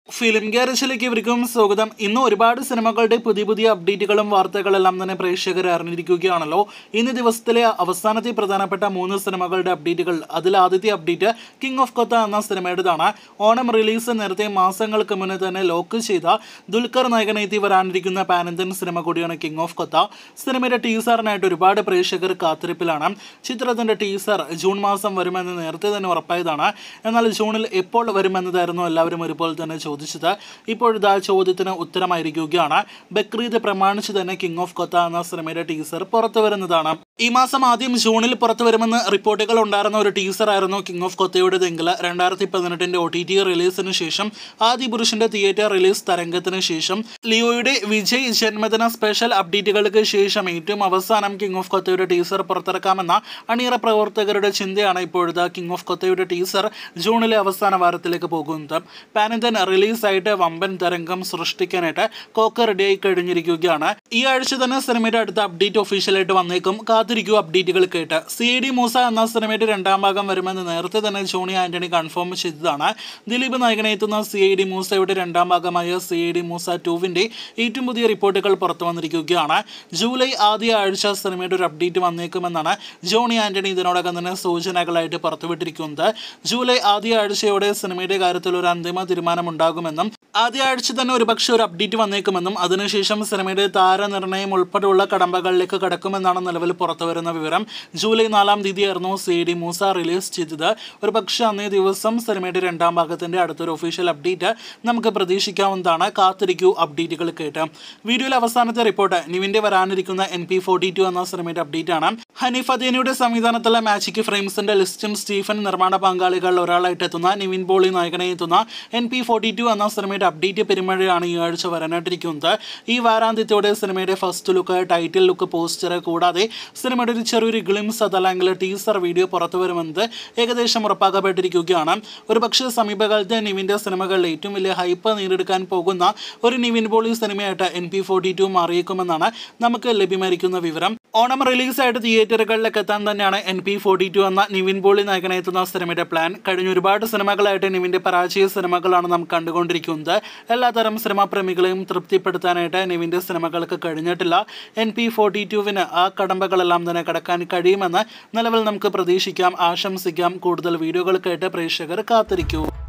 film ഗ്യാരേജിലേക്ക് ഇവർക്കും സ്വാഗതം ഇന്ന് ഒരുപാട് സിനിമകളുടെ പുതിയ പുതിയ അപ്ഡേറ്റുകളും വാർത്തകളെല്ലാം തന്നെ പ്രേക്ഷകർ അറിഞ്ഞിരിക്കുകയാണല്ലോ ഇന്ന് ദിവസത്തിലെ അവസാനത്തെ പ്രധാനപ്പെട്ട മൂന്ന് സിനിമകളുടെ അപ്ഡേറ്റുകൾ അതിൽ ആദ്യത്തെ അപ്ഡേറ്റ് കിങ് ഓഫ് കൊത്ത എന്ന സിനിമയുടേതാണ് ഓണം റിലീസ് നേരത്തെ മാസങ്ങൾക്ക് മുന്നേ തന്നെ ലോക്ക് ചെയ്ത ദുൽഖർ നായകനെത്തി വരാനിരിക്കുന്ന പാനന്തൻ സിനിമ കൂടിയാണ് കിങ് ഓഫ് കൊത്ത സിനിമയുടെ ടീസറിനായിട്ട് ഒരുപാട് പ്രേക്ഷകർ കാത്തിരിപ്പിലാണ് ചിത്രത്തിന്റെ ടീസർ ജൂൺ മാസം വരുമെന്ന് നേരത്തെ തന്നെ ഉറപ്പായതാണ് എന്നാൽ ജൂണിൽ എപ്പോൾ വരുമെന്നതായിരുന്നു എല്ലാവരും ഒരുപോലെ തന്നെ ചോദിച്ചത് ഇപ്പോഴിതാ ചോദ്യത്തിന് ഉത്തരമായിരിക്കുകയാണ് ബക്രീദ് പ്രമാണിച്ച് തന്നെ കിങ് ഓഫ് കൊത്ത എന്ന സിനിമയുടെ ടീസർ പുറത്തു വരുന്നതാണ് ഈ മാസം ആദ്യം ജൂണിൽ പുറത്തു വരുമെന്ന് റിപ്പോർട്ടുകൾ ഉണ്ടായിരുന്ന ഒരു ടീസർ ആയിരുന്നു കിങ് ഓഫ് കൊത്തയുടേതെങ്കിൽ രണ്ടായിരത്തി പതിനെട്ടിന്റെ ഒ ടി ടി റിലീസിന് ശേഷം ആദി പുരുഷന്റെ തിയേറ്റർ റിലീസ് തരംഗത്തിന് ശേഷം ലിയോയുടെ വിജയ് ജന്മദിന സ്പെഷ്യൽ അപ്ഡേറ്റുകൾക്ക് ശേഷം ഏറ്റവും അവസാനം കിങ് ഓഫ് കൊത്തയുടെ ടീസർ പുറത്തിറക്കാമെന്ന അണിയറ പ്രവർത്തകരുടെ ചിന്തയാണ് ഇപ്പോഴത്തെ കിങ് ഓഫ് കൊത്തയുടെ ടീസർ ജൂണിലെ അവസാന വാരത്തിലേക്ക് പോകുന്നത് പാനന്തൻ റിലീസായിട്ട് വമ്പൻ തരംഗം സൃഷ്ടിക്കാനായിട്ട് കോക്ക റെഡിയായി കഴിഞ്ഞിരിക്കുകയാണ് ഈ ആഴ്ച തന്നെ സിനിമയുടെ അടുത്ത അപ്ഡേറ്റ് ഒഫീഷ്യലായിട്ട് വന്നേക്കും കാത്തിരിക്കൂ അപ്ഡേറ്റുകൾ കേട്ട് സി ഡി മൂസ എന്ന സിനിമയുടെ രണ്ടാം ഭാഗം വരുമെന്ന് നേരത്തെ തന്നെ ജോണി ആന്റണി കൺഫേം ചെയ്തതാണ് ദിലീപ് നായകനെ എത്തുന്ന സി ഐ ഡി മൂസയുടെ രണ്ടാം ഭാഗമായ സി ഐ ഡി മൂസ ടൂവിന്റെ ഏറ്റവും പുതിയ റിപ്പോർട്ടുകൾ പുറത്തു വന്നിരിക്കുകയാണ് ജൂലൈ ആദ്യ ആഴ്ച സിനിമയുടെ ഒരു അപ്ഡേറ്റ് വന്നേക്കുമെന്നാണ് ജോണി ആന്റണി ഇതിനോടകം തന്നെ സൂചനകളായിട്ട് പുറത്തുവിട്ടിരിക്കുന്നത് ജൂലൈ ആദ്യ ആഴ്ചയോടെ സിനിമയുടെ കാര്യത്തിൽ ഒരു അന്തിമ തീരുമാനം ഉണ്ടാകുമെന്നും ആദ്യ ആഴ്ച തന്നെ ഒരുപക്ഷെ ഒരു അപ്ഡേറ്റ് വന്നേക്കുമെന്നും അതിനുശേഷം സിനിമയുടെ താരനിർണയം ഉൾപ്പെടെയുള്ള കടമ്പകളിലേക്ക് കടക്കുമെന്നാണ് നിലവിൽ പുറത്തുവരുന്ന വിവരം ജൂലൈ നാലാം തീയതിയായിരുന്നു സി ഡി മൂസ റിലീസ് ചെയ്തത് ഒരു പക്ഷേ അന്നേ ദിവസം സിനിമയുടെ രണ്ടാം ഭാഗത്തിന്റെ അടുത്തൊരു ഒഫീഷ്യൽ അപ്ഡേറ്റ് നമുക്ക് പ്രതീക്ഷിക്കാവുന്നതാണ് കാത്തിരിക്കൂ അപ്ഡേറ്റുകൾ കേട്ട് വീഡിയോയിലെ അവസാനത്തെ റിപ്പോർട്ട് നിവിന്റെ വരാനിരിക്കുന്ന എൻ പി ഫോർട്ടി ടു എന്ന സിനിമയുടെ അപ്ഡേറ്റ് ആണ് ഹനീഫ് അദേനിയുടെ സംവിധാനത്തിലുള്ള മാജിക് ഫ്രെയിംസിന്റെ ലിസ്റ്റും സ്റ്റീഫൻ നിർമ്മാണ പങ്കാളികൾ ഒരാളായിട്ട് എത്തുന്ന നിവിൻ പോളി നായകനെ എത്തുന്ന എൻ പി ഫോർട്ടി ടു എന്ന സിനിമയുടെ അപ്ഡേറ്റ് പെരുമഴയാണ് ഈ ആഴ്ച വരാനായിട്ടിരിക്കുന്നത് ഈ വാരാന്ത്യത്തോടെ സിനിമയുടെ first look title look poster കൂടാതെ സിനിമയുടെ ഒരു ചെറിയൊരു ഗ്ലിംസ് അതല്ലെങ്കിൽ ടീസർ വീഡിയോ പുറത്തു വരുമെന്നത് ഏകദേശം ഉറപ്പാക്കപ്പെട്ടിരിക്കുകയാണ് ഒരു പക്ഷേ സമീപകാലത്തെ നിവിൻ്റെ സിനിമകളിൽ ഏറ്റവും വലിയ ഹൈപ്പ് നേടിയെടുക്കാൻ പോകുന്ന ഒരു നിവിൻ പോളി സിനിമയായിട്ട് എൻ പി ഫോർട്ടി ടു മാറിയേക്കുമെന്നാണ് നമുക്ക് ലഭ്യമായിരിക്കുന്ന വിവരം ഓണം റിലീസായിട്ട് തിയേറ്ററുകളിലേക്ക് എത്താൻ തന്നെയാണ് എൻ പി ഫോർട്ടി ടു എന്ന നിവിൻ പോളി നായകനെ എത്തുന്ന സിനിമയുടെ പ്ലാൻ കഴിഞ്ഞ ഒരുപാട് സിനിമകളായിട്ട് നിവിൻ്റെ പരാജയ സിനിമകളാണ് നാം കണ്ടുകൊണ്ടിരിക്കുന്നത് എല്ലാത്തരം സിനിമാ പ്രേമികളെയും തൃപ്തിപ്പെടുത്താനായിട്ട് നിവിൻ്റെ സിനിമകൾക്ക് കഴിഞ്ഞിട്ടില്ല എൻ പി ഫോർട്ടി ടുവിന് ആ കടമ്പകളെല്ലാം തന്നെ കടക്കാൻ കഴിയുമെന്ന് നിലവിൽ നമുക്ക് പ്രതീക്ഷിക്കാം ആശംസിക്കാം കൂടുതൽ വീഡിയോകൾ കേട്ട് പ്രേക്ഷകർ കാത്തിരിക്കൂ